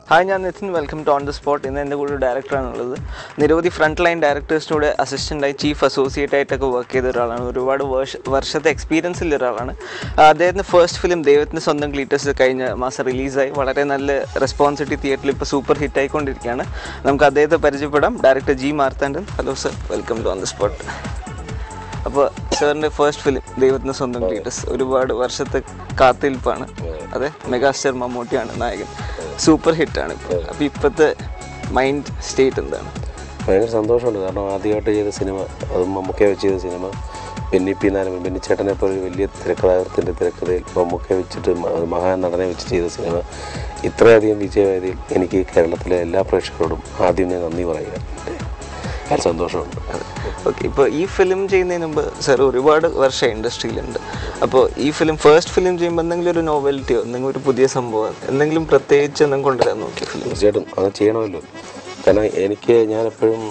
Hi ഞാൻ Nithin welcome to on the spot ഇന്ന് എൻ്റെ കൂടെ ഡയറക്ടറാണുള്ളത് നിരവധി ഫ്രണ്ട് ലൈൻ ഡയറക്ടേഴ്സിനൂടെ അസിസ്റ്റൻ്റായി ചീഫ് അസോസിയേറ്റ് ആയിട്ടൊക്കെ വർക്ക് ചെയ്ത ഒരാളാണ് ഒരുപാട് വർഷ വർഷത്തെ എക്സ്പീരിയൻസ് ഉള്ള ഒരാളാണ് ആ, അദ്ദേഹത്തിൻ്റെ ഫസ്റ്റ് ഫിലിം ദൈവത്തിൻ്റെ സ്വന്തം ക്ലീറ്റേഴ്സ് കഴിഞ്ഞ മാസം റിലീസായി വളരെ നല്ല റെസ്പോൺസിബിലിറ്റി തിയേറ്ററിൽ ഇപ്പോൾ സൂപ്പർ ഹിറ്റ് ആയിക്കൊണ്ടിരിക്കുകയാണ് നമുക്ക് അദ്ദേഹത്തെ പരിചയപ്പെടാം director G Marthandan hello sir welcome to on the spot അപ്പോൾ സാറിൻ്റെ ഫസ്റ്റ് ഫിലിം ദൈവത്തിന് സ്വന്തം ക്ലീറ്റസ് ഒരുപാട് വർഷത്തെ കാത്തിരിപ്പാണ് അതെ മെഗാസ്റ്റാർ മമ്മൂട്ടിയാണ് നായകൻ സൂപ്പർ ഹിറ്റാണ് ഇപ്പോൾ അപ്പോൾ ഇപ്പോഴത്തെ മൈൻഡ് സ്റ്റേറ്റ് എന്താണ് ഭയങ്കര സന്തോഷമുണ്ട് കാരണം ആദ്യമായിട്ട് ചെയ്ത സിനിമ അത് മമ്മൂക്കെ വെച്ച് ചെയ്ത സിനിമ ബെന്നി പി നാരായണൻ ബെന്നി ചേട്ടനെ പോലെ ഒരു വലിയ തിരക്കഥാകൃത്തിൻ്റെ തിരക്കഥയിൽ മമ്മൂക്കെ വെച്ചിട്ട് മ- ഒരു മഹാൻ നടനെ വെച്ച് ചെയ്ത സിനിമ ഇത്രയധികം വിജയവേദിയിൽ എനിക്ക് കേരളത്തിലെ എല്ലാ പ്രേക്ഷകരോടും ആദ്യം ഞാൻ നന്ദി പറയുക വളരെ സന്തോഷമുണ്ട് ഓക്കെ ഇപ്പോൾ ഈ ഫിലിം ചെയ്യുന്നതിന് മുമ്പ് സാർ ഒരുപാട് വർഷം ഇൻഡസ്ട്രിയിലുണ്ട് അപ്പോൾ ഈ ഫിലിം ഫസ്റ്റ് ഫിലിം ചെയ്യുമ്പോൾ എന്തെങ്കിലും ഒരു നോവൽറ്റിയോ എന്തെങ്കിലും ഒരു പുതിയ സംഭവം എന്തെങ്കിലും പ്രത്യേകിച്ച് എന്തെങ്കിലും കൊണ്ടുവരാൻ നോക്കി ഫിലിം തീർച്ചയായിട്ടും അത് ചെയ്യണമല്ലോ കാരണം എനിക്ക് ഞാൻ എപ്പോഴും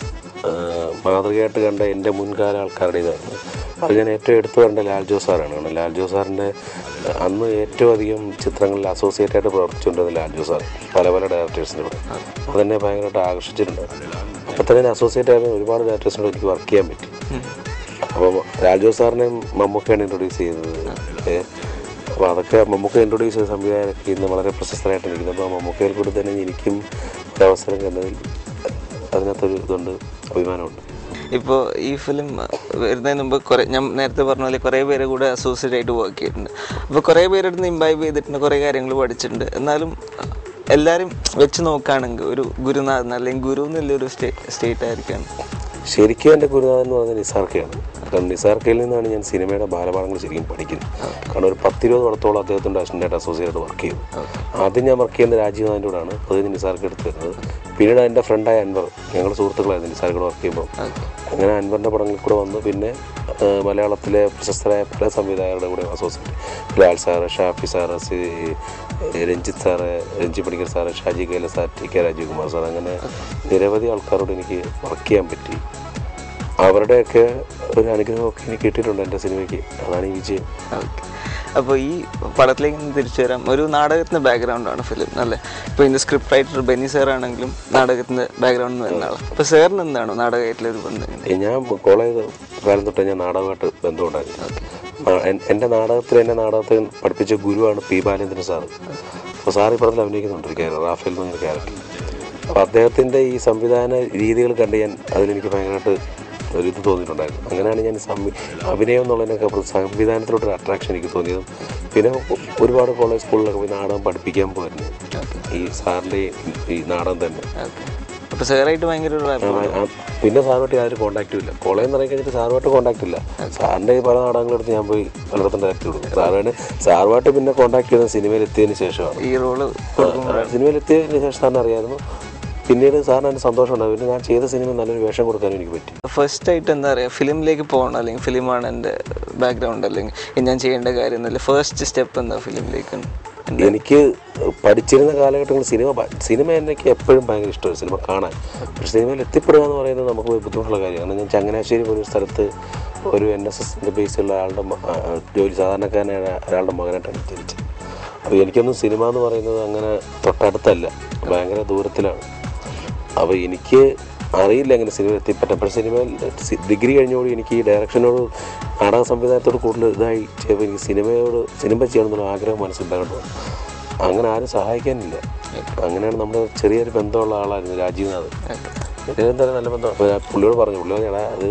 മാതൃകയായിട്ട് കണ്ട എൻ്റെ മുൻകാല ആൾക്കാരുടെ ഇതാണ് അത് ഞാൻ ഏറ്റവും എടുത്തു കണ്ട ലാൽ ജോസ് സാറാണ് കാരണം ലാൽ ജോസ് സാറിൻ്റെ അന്ന് ഏറ്റവും അധികം ചിത്രങ്ങളിൽ അസോസിയേറ്റ് ആയിട്ട് പ്രവർത്തിച്ചുകൊണ്ടിരുന്ന ലാൽ ജോസ് സാർ പല പല ഡയറക്ടേഴ്സിൻ്റെ കൂടെ അതെന്നെ ഭയങ്കരമായിട്ട് ആകർഷിച്ചിട്ടുണ്ട് അപ്പോൾ തന്നെ അസോസിയേറ്റ് ആയിരുന്ന ഒരുപാട് ഡയറക്ടേഴ്സിനോട് എനിക്ക് വർക്ക് ചെയ്യാൻ പറ്റി അപ്പോൾ ലാൽ ജോസ് സാറിനെയും മമ്മൂക്കയാണ് ഇൻട്രൊഡ്യൂസ് ചെയ്തത് ഏ, അപ്പോൾ അതൊക്കെ മമ്മൂക്ക ഇൻട്രൊഡ്യൂസ് ചെയ്ത സംവിധായകരൊക്കെ ഇന്ന് വളരെ പ്രശസ്തരായിട്ട് ഇരിക്കുന്നത് അപ്പോൾ മമ്മൂക്കയിൽ കൂടി തന്നെ എനിക്കും ഒരു അവസരം കണ്ടതിൽ അതിനകത്തൊരു ഇതുണ്ട് അഭിമാനമുണ്ട് ഇപ്പോൾ ഈ ഫിലിം വരുന്നതിന് മുമ്പ് കുറേ ഞാൻ നേരത്തെ പറഞ്ഞ പോലെ കുറേ പേര് കൂടെ അസോസിയേറ്റ് ആയിട്ട് വർക്ക് ചെയ്തിട്ടുണ്ട് അപ്പോൾ കുറേ പേരുടെ നിന്ന് ഇമ്പായ്വ് ചെയ്തിട്ടുണ്ട് കുറേ കാര്യങ്ങൾ പഠിച്ചിട്ടുണ്ട് എന്നാലും എല്ലാവരും വെച്ച് നോക്കുകയാണെങ്കിൽ ഒരു ഗുരുനാഥൻ അല്ലെങ്കിൽ ഗുരു എന്നുള്ളൊരു സ്റ്റേ സ്റ്റേറ്റ് ആയിരിക്കാണ് ശരിക്കും എൻ്റെ ഗുരുനാഥൻ എന്ന് പറയുന്നത് നിസാർക്കയാണ് കാരണം നിസാർക്കയിൽ നിന്നാണ് ഞാൻ സിനിമയുടെ ബാലപാഠങ്ങൾ ശരിക്കും പഠിക്കുന്നത് കാരണം ഒരു പത്തിരുപത് വർഷത്തോളം അദ്ദേഹത്തിൻ്റെ അസിസ്റ്റൻ്റായിട്ട് അസോസിയേറ്റ് വർക്ക് ചെയ്തു ആദ്യം ഞാൻ വർക്ക് ചെയ്യുന്ന രാജീവ് കൂടാണ് അത് കഴിഞ്ഞ് നിസാർക്ക് എടുത്ത് വരുന്നത് പിന്നീട് എൻ്റെ ഫ്രണ്ടായ അൻവർ ഞങ്ങൾ സുഹൃത്തുക്കളായിരുന്നു നിസാർക്കോട് വർക്ക് ചെയ്യുമ്പോൾ അങ്ങനെ അൻവറിൻ്റെ പടങ്ങളിൽ കൂടെ വന്നു പിന്നെ ആ, മലയാളത്തിലെ പ്രശസ്തരായ പല സംവിധായകരുടെ കൂടെ associate Lal sir Shafi sir C Ranjith sir Renji Panicker sir Shaji Kaila sir T K Rajeevkumar sir അങ്ങനെ നിരവധി ആൾക്കാരോട് എനിക്ക് വർക്ക് ചെയ്യാൻ പറ്റി അവരുടെയൊക്കെ ഒരു അനുഗ്രഹമൊക്കെ എനിക്ക് കിട്ടിയിട്ടുണ്ട് എൻ്റെ സിനിമയ്ക്ക് അതാണ് ഈ വിജയം ഓക്കെ അപ്പോൾ ഈ പടത്തിലേക്ക് ഒന്ന് തിരിച്ചു വരാം ഒരു നാടകത്തിൻ്റെ ബാക്ക്ഗ്രൗണ്ടാണ് ഫിലിം അല്ലേ ഇപ്പോൾ ഇതിൻ്റെ സ്ക്രിപ്റ്റ് റൈറ്റർ ബെന്നി സാർ ആണെങ്കിലും നാടകത്തിൻ്റെ ബാക്ക്ഗ്രൗണ്ടിൽ നിന്ന് വരുന്ന ആളാണ് അപ്പോൾ സാറിന് എന്താണോ നാടകമായിട്ടുള്ളൊരു ബന്ധം എങ്ങനെ? ഏ, ഞാൻ കോളേജ് കാലം തൊട്ടേ ഞാൻ നാടകമായിട്ട് ബന്ധമുണ്ടായിരുന്നു ആ, എൻ- എൻ്റെ നാടകത്തിൽ എന്നെ നാടകത്തിൽ പഠിപ്പിച്ച ഗുരുവാണ് പി ബാലേന്ദ്രൻ സാറ് അപ്പോൾ സാർ ഈ പടത്തിൽ അഭിനയിക്കുന്നുണ്ട് ഒരു ക്യാരക്ടർ റാഫേൽ എന്ന് പറഞ്ഞ ക്യാരക്ടർ അപ്പോൾ അദ്ദേഹത്തിൻ്റെ ഈ സംവിധാന രീതികൾ കണ്ട് ഞാൻ അതിലെനിക്ക് ഭയങ്കരമായിട്ട് ഒരു ഇത് തോന്നിയിട്ടുണ്ടായിരുന്നു അങ്ങനെയാണ് ഞാൻ സംവി അഭിനയം എന്നുള്ളതിനൊക്കെ അപ്പുറം സംവിധാനത്തിലോട്ടൊരു അട്രാക്ഷൻ എനിക്ക് തോന്നിയതും പിന്നെ ഒ- ഒരുപാട് കോളേജ് സ്കൂളിലൊക്കെ പോയി നാടകം പഠിപ്പിക്കാൻ പോയിരുന്നു ഈ സാറിൻ്റെ ഈ നാടകം തന്നെ ഓക്കെ അപ്പോൾ സാറായിട്ട് ഭയങ്കര ഒരു ആ, ആ, പിന്നെ സാറുമായിട്ട് യാതൊരു കോൺടാക്റ്റും ഇല്ല കോളേജിൽ നിന്ന് ഇറങ്ങി കഴിഞ്ഞിട്ട് സാറുമായിട്ട് കോൺടാക്ട് ഇല്ല സാറിൻ്റെ ഈ പല നാടകങ്ങളെടുത്ത് ഞാൻ പോയി പലയിടത്തും ഡയറക്റ്റ് കൊടുക്കും സാറുമായിട്ട് സാറുമായിട്ട് പിന്നെ കോൺടാക്ട് ചെയ്ത സിനിമയിൽ എത്തിയതിന് ശേഷമാണ് ഈ റോള് സിനിമയിൽ എത്തിയതിന് ശേഷം സാറിന് അറിയായിരുന്നു പിന്നീട് സാറിന് അതിന് സന്തോഷമുണ്ടാവും പിന്നെ ഞാൻ ചെയ്ത സിനിമ നല്ലൊരു വേഷം കൊടുക്കാനും എനിക്ക് പറ്റി ഫസ്റ്റ് ആയിട്ട് എന്താ പറയുക ഫിലിമിലേക്ക് പോകണം അല്ലെങ്കിൽ ഫിലിമാണ് എൻ്റെ ബാക്ക്ഗ്രൗണ്ട് അല്ലെങ്കിൽ ഇത് ഞാൻ ചെയ്യേണ്ട കാര്യം എന്നല്ല ഫസ്റ്റ് സ്റ്റെപ്പ് എന്താ ഫിലിമിലേക്ക് എനിക്ക് പഠിച്ചിരുന്ന കാലഘട്ടങ്ങളിൽ സിനിമ ഭ- സിനിമ എനിക്ക് എപ്പോഴും ഭയങ്കര ഇഷ്ടമാണ് സിനിമ കാണാൻ പക്ഷേ സിനിമയിൽ എത്തിപ്പെടുക എന്ന് പറയുന്നത് നമുക്ക് ഒരു ബുദ്ധിമുട്ടുള്ള കാര്യമാണ് കാരണം ഞാൻ ചങ്ങനാശ്ശേരി പോലൊരു സ്ഥലത്ത് ഒരു എൻ എസ് എസിൻ്റെ ബേസിലുള്ള ആളുടെ മ- ആ, ആ, ജോലി സാധാരണക്കാരനായ ഒരാളുടെ മകനായിട്ടാണ് ജനിച്ചത് അപ്പോൾ എനിക്കൊന്നും സിനിമ എന്ന് പറയുന്നത് അങ്ങനെ തൊട്ടടുത്തല്ല ഭയങ്കര ദൂരത്തിലാണ് അപ്പോൾ എനിക്ക് അറിയില്ല എങ്ങനെ സിനിമയിൽ എത്തിപ്പറ്റാം പക്ഷേ സിനിമയിൽ സി- ഡിഗ്രി കഴിഞ്ഞോട് എനിക്ക് ഈ ഡയറക്ഷനോട് നാടക സംവിധാനത്തോട് കൂടുതൽ ഇതായി ചെയ്തപ്പോൾ എനിക്ക് സിനിമയോട് സിനിമ ചെയ്യണമെന്നുള്ള ആഗ്രഹം മനസ്സിലുണ്ടാകണ്ടോ അങ്ങനെ ആരും സഹായിക്കാനില്ല അങ്ങനെയാണ് നമ്മുടെ ചെറിയൊരു ബന്ധമുള്ള ആളായിരുന്നു രാജീവ്നാഥ് എന്തായാലും നല്ല ബന്ധം അപ്പോൾ ഞാൻ പുള്ളിയോട് പറഞ്ഞു പുള്ളി പറഞ്ഞു എടാ അത്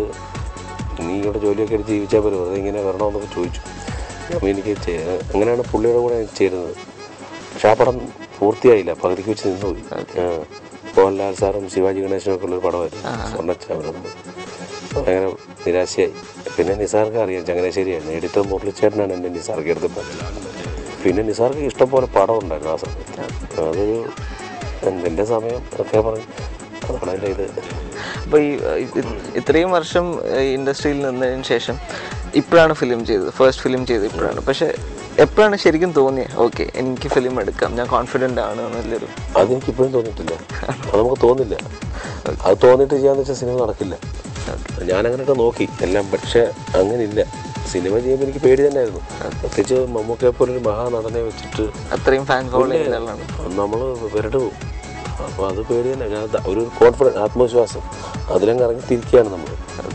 നീ ഇവിടെ ജോലിയൊക്കെ എടുത്ത് ജീവിച്ചാൽ പോലും വെറുതെ ഇങ്ങനെ വരണമെന്നൊക്കെ ചോദിച്ചു അപ്പോൾ എനിക്ക് ചെയ്യ- അങ്ങനെയാണ് പുള്ളിയുടെ കൂടെ എനിക്ക് ചേരുന്നത് പക്ഷെ ആ പടം പൂർത്തിയായില്ല പകുതിക്ക് വെച്ച് നിന്നുപോയി ആ. മോഹൻലാൽ സാറും ശിവാജി ഗണേശനും ഒക്കെ ഉള്ളൊരു പടമായിരുന്നു സ്വർണ്ണച്ചാമരം ഭയങ്കര നിരാശയായി പിന്നെ നിസാർക്ക് അറിയാം ചങ്ങനാശ്ശേരിയായിരുന്നു എഡിറ്റർ മുരളിച്ചേട്ടനാണ് എൻ്റെ നിസാർക്ക് എടുത്തപ്പോൾ പിന്നെ നിസാർക്ക് ഇഷ്ടം പോലെ പടം ഉണ്ടായിരുന്നു ആ സമയത്ത് അതൊരു എൻ്റെ സമയം ഒക്കെ പറഞ്ഞു അതാണ് എൻ്റെ ഇത് അപ്പോൾ ഈ ഇത് ഇത്രയും വർഷം ഇൻഡസ്ട്രിയിൽ നിന്നതിന് ശേഷം ഇപ്പോഴാണ് ഫിലിം ചെയ്തത് ഫസ്റ്റ് ഫിലിം ചെയ്തത് ഇപ്പോഴാണ് പക്ഷേ എപ്പോഴാണ് ശരിക്കും തോന്നിയത് ഓക്കെ എനിക്ക് ഫിലിം എടുക്കാം ഞാൻ കോൺഫിഡൻ്റ് ആണ് എന്നുള്ളൊരു അതെനിക്ക് ഇപ്പോഴും തോന്നിയിട്ടില്ല അത് നമുക്ക് തോന്നില്ല അത് തോന്നിയിട്ട് ചെയ്യാന്ന് വെച്ചാൽ സിനിമ നടക്കില്ല ഞാൻ അങ്ങനെയൊക്കെ നോക്കി എല്ലാം പക്ഷെ അങ്ങനെയില്ല സിനിമ ചെയ്യുമ്പോൾ എനിക്ക് പേടി തന്നെയായിരുന്നു പ്രത്യേകിച്ച് മമ്മൂക്കയെ പോലെ ഒരു മഹാനടനെ വെച്ചിട്ട് അത്രയും ഫാൻ ഫോളോ ചെയ്യുന്ന ആളാണ് നമ്മൾ വിരട്ട് പോകും അപ്പോൾ അത് പേടി തന്നെ ഞാൻ ദ- ഒരു കോൺഫിഡൻസ് ആത്മവിശ്വാസം അതിലങ്ങ് ഇറങ്ങി തിരിക്കുകയാണ് നമ്മൾ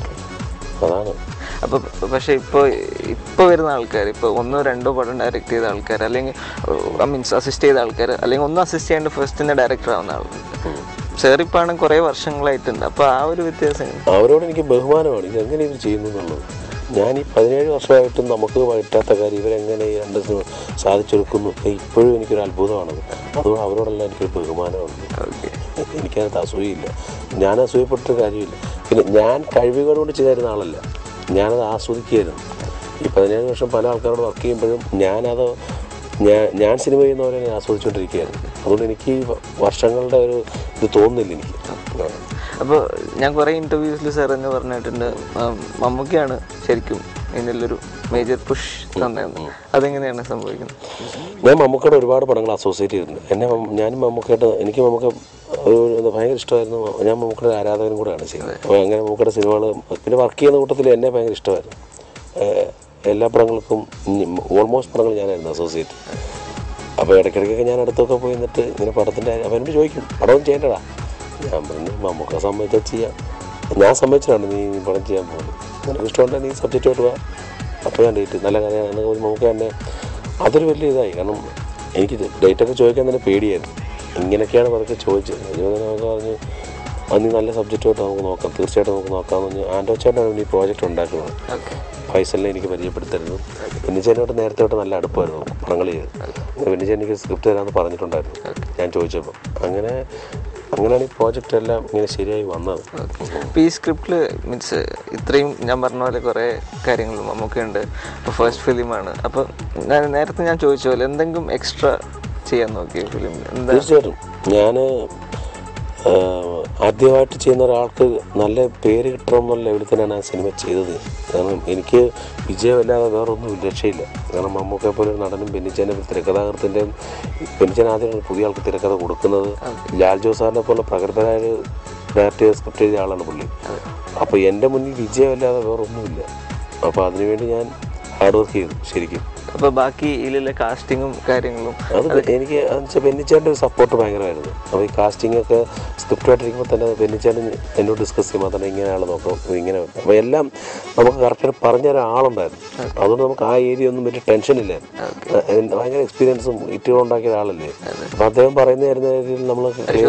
അതാണ് അപ്പൊ പക്ഷെ ഇപ്പോൾ ഇപ്പോൾ വരുന്ന ആൾക്കാർ ഇപ്പോൾ ഒന്നോ രണ്ടോ പടം ഡയറക്റ്റ് ചെയ്ത ആൾക്കാർ അല്ലെങ്കിൽ ഐ മീൻസ് അസിസ്റ്റ് ചെയ്ത ആൾക്കാർ അല്ലെങ്കിൽ ഒന്നും അസിസ്റ്റ് ചെയ്യാണ്ട് ഫസ്റ്റിൻ്റെ ഡയറക്ടർ ആവുന്ന ആളുണ്ട് ചെറിപ്പാണ് കുറേ വർഷങ്ങളായിട്ടുണ്ട് അപ്പോൾ ആ ഒരു വ്യത്യാസം എങ്ങനെ? അവരോട് എനിക്ക് ബഹുമാനമാണ് ഇത് എങ്ങനെ ഇവർ ചെയ്യുന്നു എന്നുള്ളത് ഞാൻ ഈ പതിനേഴ് വർഷമായിട്ടും നമുക്ക് പറ്റാത്ത കാര്യം ഇവരെങ്ങനെ ഈ രണ്ട് സിനിമ സാധിച്ചെടുക്കുന്നു ഇപ്പോഴും എനിക്കൊരു അത്ഭുതമാണത് അതുകൊണ്ട് അവരോടെല്ലാം എനിക്കൊരു ബഹുമാനമുണ്ട് ഓക്കെ എനിക്കതിനകത്ത് അസൂയയില്ല ഞാൻ അസൂയപ്പെട്ടിട്ട് കാര്യമില്ല പിന്നെ ഞാൻ കഴിവുകളോട് ചെയ്തിരുന്ന ആളല്ല ഞാനത് ആസ്വദിക്കുകയായിരുന്നു ഈ പതിനേഴ് വർഷം പല ആൾക്കാരോട് വർക്ക് ചെയ്യുമ്പോഴും ഞാനത് ഞാൻ ഞാൻ സിനിമ ചെയ്യുന്നവരെ ഞാൻ ആസ്വദിച്ചുകൊണ്ടിരിക്കുകയായിരുന്നു അതുകൊണ്ട് എനിക്ക് ഈ വ- വർഷങ്ങളുടെ ഒരു ഇത് തോന്നുന്നില്ല എനിക്ക് അപ്പോൾ ഞാൻ കുറേ ഇൻ്റർവ്യൂസിൽ സാർ എന്ന് പറഞ്ഞിട്ടുണ്ട് ആ, മമ്മൂക്കയാണ് ശരിക്കും ഇതിലൊരു മേജർ പുഷ് തന്നതെന്ന് അതെങ്ങനെയാണ് സംഭവിക്കുന്നത് ഞാൻ മമ്മൂക്കയുടെ ഒരുപാട് പടങ്ങൾ അസോസിയേറ്റ് ചെയ്തിട്ടുണ്ട് എന്നെ മമ്മ- ഞാനും മമ്മൂക്കയുടെ എനിക്ക് മമ്മൂക്ക ഒരു എന്താ ഭയങ്കര ഇഷ്ടമായിരുന്നു ഞാൻ മമ്മൂക്കയുടെ ആരാധകനും കൂടെയാണ് ചെയ്യുന്നത് അപ്പോൾ അങ്ങനെ മമ്മൂക്കയുടെ സിനിമകൾ പിന്നെ വർക്ക് ചെയ്യുന്ന കൂട്ടത്തിൽ എന്നെ ഭയങ്കര ഇഷ്ടമായിരുന്നു ഏഹ് എല്ലാ പടങ്ങൾക്കും ഓൾമോസ്റ്റ് പടങ്ങൾ ഞാനായിരുന്നു അസോസിയേറ്റ് അപ്പോൾ ഇടയ്ക്കിടയ്ക്കൊക്കെ ഞാൻ അടുത്തൊക്കെ പോയി നിന്നിട്ട് ഇങ്ങനെ പടത്തിൻ്റെ അപ്പം എന്നോട് ചോദിക്കും പടവും ചെയ്യേണ്ടടാ ഞാൻ പറഞ്ഞു മമ്മൂക്ക സമ്മതിച്ചാൽ ചെയ്യാം ഞാൻ സമ്മതിച്ചിട്ടാണ് നീ ഈ പടം ചെയ്യാൻ പോകുന്നത് നിനക്ക് ഇഷ്ടമുണ്ടെങ്കിൽ നീ സബ്ജക്റ്റുമായിട്ട് വാ അപ്പോൾ ഞാൻ ഡേറ്റ് നല്ല കഥയാണ് നമുക്ക് തന്നെ അതൊരു വലിയ ഇതായി കാരണം എനിക്ക് ഡേറ്റൊക്കെ ചോദിക്കാൻ തന്നെ പേടിയായിരുന്നു ഇങ്ങനെയൊക്കെയാണ് പതുക്കെ ചോദിച്ചത് ഇരുപത് നമുക്ക് പറഞ്ഞു അത് നീ നല്ല സബ്ജക്റ്റുമായിട്ട് നമുക്ക് നോക്കാം തീർച്ചയായിട്ടും നമുക്ക് നോക്കാമെന്ന് പറഞ്ഞ് ആൻഡോ ചേട്ടനാണ് ഈ പ്രോജക്റ്റ് ഉണ്ടാക്കുന്നത് ഓക്കെ ഫൈസലിനെ എനിക്ക് പരിചയപ്പെടുത്തരുന്നു ബെന്നിച്ചേനോട്ട് നേരത്തെ തൊട്ട് നല്ല അടുപ്പമായിരുന്നു പടങ്ങൾ ചെയ്ത് ബെന്നിച്ചേൻ എനിക്ക് സ്ക്രിപ്റ്റ് തരാമെന്ന് പറഞ്ഞിട്ടുണ്ടായിരുന്നു ഞാൻ ചോദിച്ചപ്പോൾ അങ്ങനെ അങ്ങനെയാണ് ഈ പ്രോജക്റ്റ് എല്ലാം ഇങ്ങനെ ശരിയായി വന്നത് ഇപ്പോൾ ഈ സ്ക്രിപ്റ്റിൽ മീൻസ് ഇത്രയും ഞാൻ പറഞ്ഞ പോലെ കുറേ കാര്യങ്ങൾ മമ്മൂക്കയുണ്ട് ഇപ്പോൾ ഫസ്റ്റ് ഫിലിമാണ് അപ്പോൾ ഞാൻ നേരത്തെ ഞാൻ ചോദിച്ച പോലെ എന്തെങ്കിലും എക്സ്ട്രാ ചെയ്യാൻ നോക്കിയോ ഫിലിം എന്താ തീർച്ചയായിട്ടും ഞാൻ ആദ്യമായിട്ട് ചെയ്യുന്ന ഒരാൾക്ക് നല്ല പേര് കിട്ടണം എന്നുള്ള ലെവലിൽ തന്നെയാണ് ആ സിനിമ ചെയ്തത് കാരണം എനിക്ക് വിജയമല്ലാതെ വേറൊന്നും രക്ഷയില്ല കാരണം മമ്മൂക്കെ പോലെ ഒരു നടനും ബെന്നിച്ചേനെ തിരക്കഥാകൃത്തിൻ്റെയും ബെന്നിച്ചൻ ആദ്യമാണ് പുതിയ ആൾക്ക് തിരക്കഥ കൊടുക്കുന്നത് ലാൽ ജോസ് സാറിനെ പോലെ പ്രഗത്ഭരായ ഒരു ഡയറക്ടർ സ്ക്രിപ്റ്റ് എഴുതിയ ആളാണ് പുള്ളി അപ്പോൾ എൻ്റെ മുന്നിൽ വിജയമല്ലാതെ വേറൊന്നുമില്ല അപ്പോൾ അതിനുവേണ്ടി ഞാൻ ഹാർഡ് വർക്ക് ചെയ്തു ശരിക്കും അപ്പോൾ ബാക്കി ഇതിലെ കാസ്റ്റിങ്ങും കാര്യങ്ങളും അത് എനിക്ക് വെച്ചാൽ ബെന്നിച്ചേൻ്റെ ഒരു സപ്പോർട്ട് ഭയങ്കരമായിരുന്നു അപ്പോൾ ഈ കാസ്റ്റിംഗ് ഒക്കെ സ്ക്രിപ്റ്റായിട്ടിരിക്കുമ്പോൾ തന്നെ ബെന്നിച്ചേട്ടൻ എന്നോട് ഡിസ്കസ് ചെയ്യുമ്പോൾ തന്നെ ഇങ്ങനെയാണ് നോക്കണം ഇത് ഇങ്ങനെ വെക്കണം. അപ്പോൾ എല്ലാം നമുക്ക് കറക്റ്റായിട്ട് പറഞ്ഞ ഒരാളുണ്ടായിരുന്നു അതുകൊണ്ട് നമുക്ക് ആ ഏരിയ ഒന്നും വലിയ ടെൻഷൻ ഇല്ലായിരുന്നു ഏഹ് ഭയങ്കര എക്സ്പീരിയൻസും ഇറ്റുകൾ ഉണ്ടാക്കിയ ആളല്ലേ അപ്പോൾ അദ്ദേഹം പറയുന്ന തരുന്ന രീതിയിൽ നമ്മൾ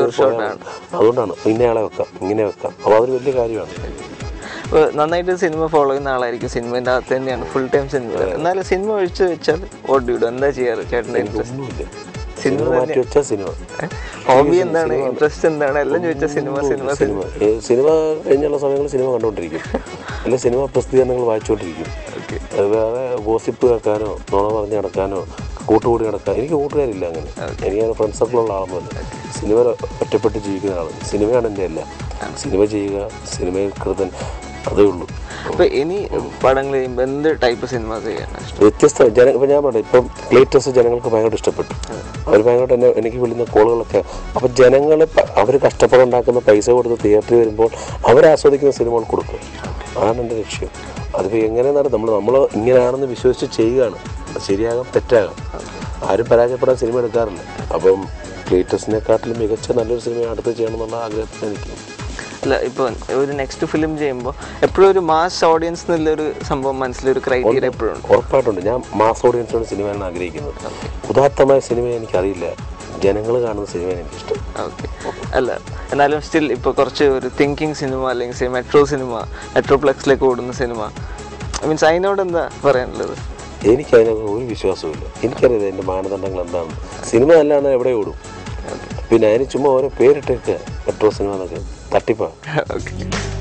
അതുകൊണ്ടാണ് ഇന്നയാളെ വെക്കാം ഇങ്ങനെ വെക്കാം അപ്പോൾ അതൊരു വലിയ കാര്യമാണ് അപ്പോൾ നന്നായിട്ട് സിനിമ ഫോളോ ചെയ്യുന്ന ആളായിരിക്കും സിനിമേൻ്റെ അകത്ത് തന്നെയാണ് ഫുൾ ടൈം സിനിമ എന്നാലും സിനിമ ഒഴിച്ച് വെച്ചാൽ ഓടിവിടും എന്താ ചെയ്യാറ് ചേട്ടൻ്റെ ഇൻട്രസ്റ്റ് ഒന്നുമില്ല സിനിമ സിനിമ മാറ്റി വെച്ചാൽ സിനിമ ഹോബി എന്താണ് ഇൻട്രസ്റ്റ് എന്താണ് എല്ലാം ചോദിച്ചാൽ സിനിമ സിനിമ സിനിമ ഏ, സിനിമ കഴിഞ്ഞുള്ള സമയങ്ങളിൽ സിനിമ കണ്ടുകൊണ്ടിരിക്കും അല്ലെ സിനിമ പ്രസിദ്ധീകരണങ്ങൾ വായിച്ചുകൊണ്ടിരിക്കും ഓക്കെ അത് വേറെ ഗോസിപ്പ് കേൾക്കാനോ നുണ പറഞ്ഞ് നടക്കാനോ കൂട്ടുകൂടി നടക്കാൻ എനിക്ക് കൂട്ടുകാരില്ല അങ്ങനെ എനിക്ക് ഫ്രണ്ട് സർക്കിളുള്ള ആളൊന്നുമല്ല സിനിമ ഒറ്റപ്പെട്ട് ജീവിക്കുന്ന ആളാണ് സിനിമയാണ് എൻ്റെ എല്ലാം സിനിമ ചെയ്യുക സിനിമയിൽ കൃതൻ അതേ ഉള്ളൂ അപ്പോൾ ഇനി പടങ്ങൾ ചെയ്യുമ്പോൾ എന്ത് ടൈപ്പ് സിനിമ ചെയ്യാനാണ് ഇഷ്ടം വ്യത്യസ്ത ജന ഇപ്പം ഞാൻ പറഞ്ഞു ഇപ്പം ലേറ്റസ്റ്റ് ജനങ്ങൾക്ക് ഭയങ്കര ഇഷ്ടപ്പെട്ടു അവർ ഭയങ്കരമായിട്ട് എന്നെ എനിക്ക് വിളിക്കുന്ന കോളുകളൊക്കെ അപ്പം ജനങ്ങൾ അവർ കഷ്ടപ്പാടുണ്ടാക്കുന്ന പൈസ കൊടുത്ത് തിയേറ്ററിൽ വരുമ്പോൾ അവർ ആസ്വദിക്കുന്ന സിനിമകൾ കൊടുക്കും അതാണ് എൻ്റെ ലക്ഷ്യം അതിപ്പോൾ എങ്ങനെയെന്നാണ് നമ്മൾ നമ്മൾ ഇങ്ങനെയാണെന്ന് വിശ്വസിച്ച് ചെയ്യുകയാണ് അത് ശരിയാകാം തെറ്റാകാം ആരും പരാജയപ്പെടാൻ സിനിമ എടുക്കാറില്ല അപ്പം ലേറ്റസ്റ്റിനെക്കാട്ടിലും മികച്ച നല്ലൊരു സിനിമ അടുത്ത് ചെയ്യണമെന്നുള്ള ആഗ്രഹത്തിൽ എനിക്ക് അല്ല ഇപ്പോൾ ഒരു നെക്സ്റ്റ് ഫിലിം ചെയ്യുമ്പോൾ എപ്പോഴും ഒരു മാസ് ഓഡിയൻസ് എന്നുള്ളൊരു സംഭവം മനസ്സിലൊരു ക്രൈറ്റീരിയ എപ്പോഴും ഉണ്ട് ഉറപ്പായിട്ടുണ്ട് ഞാൻ മാസ് ഓഡിയൻസിനോട് സിനിമയാണ് ആഗ്രഹിക്കുന്നത് ഉദാത്തമായ സിനിമ എനിക്കറിയില്ല ജനങ്ങൾ കാണുന്ന സിനിമയാണ് എനിക്കിഷ്ടം ഓക്കെ അല്ല എന്നാലും സ്റ്റിൽ ഇപ്പോൾ കുറച്ച് ഒരു തിങ്കിങ് സിനിമ അല്ലെങ്കിൽ say മെട്രോ സിനിമ മെട്രോപ്ലെക്സിലേക്ക് ഓടുന്ന സിനിമ മീൻസ് അതിനോട് എന്താ പറയാനുള്ളത് എനിക്ക് അതിനൊക്കെ ഒരു വിശ്വാസവുമില്ല എനിക്കറിയാം എൻ്റെ മാനദണ്ഡങ്ങൾ എന്താണ് സിനിമ അല്ലാണ്ട് എവിടെ ഓടും പിന്നെ അതിന് ചുമ്മാ ഓരോ പേരിട്ടേക്ക് മെട്രോ സിനിമ എന്നൊക്കെ തട്ടിപ്പാണ് ഓക്കെ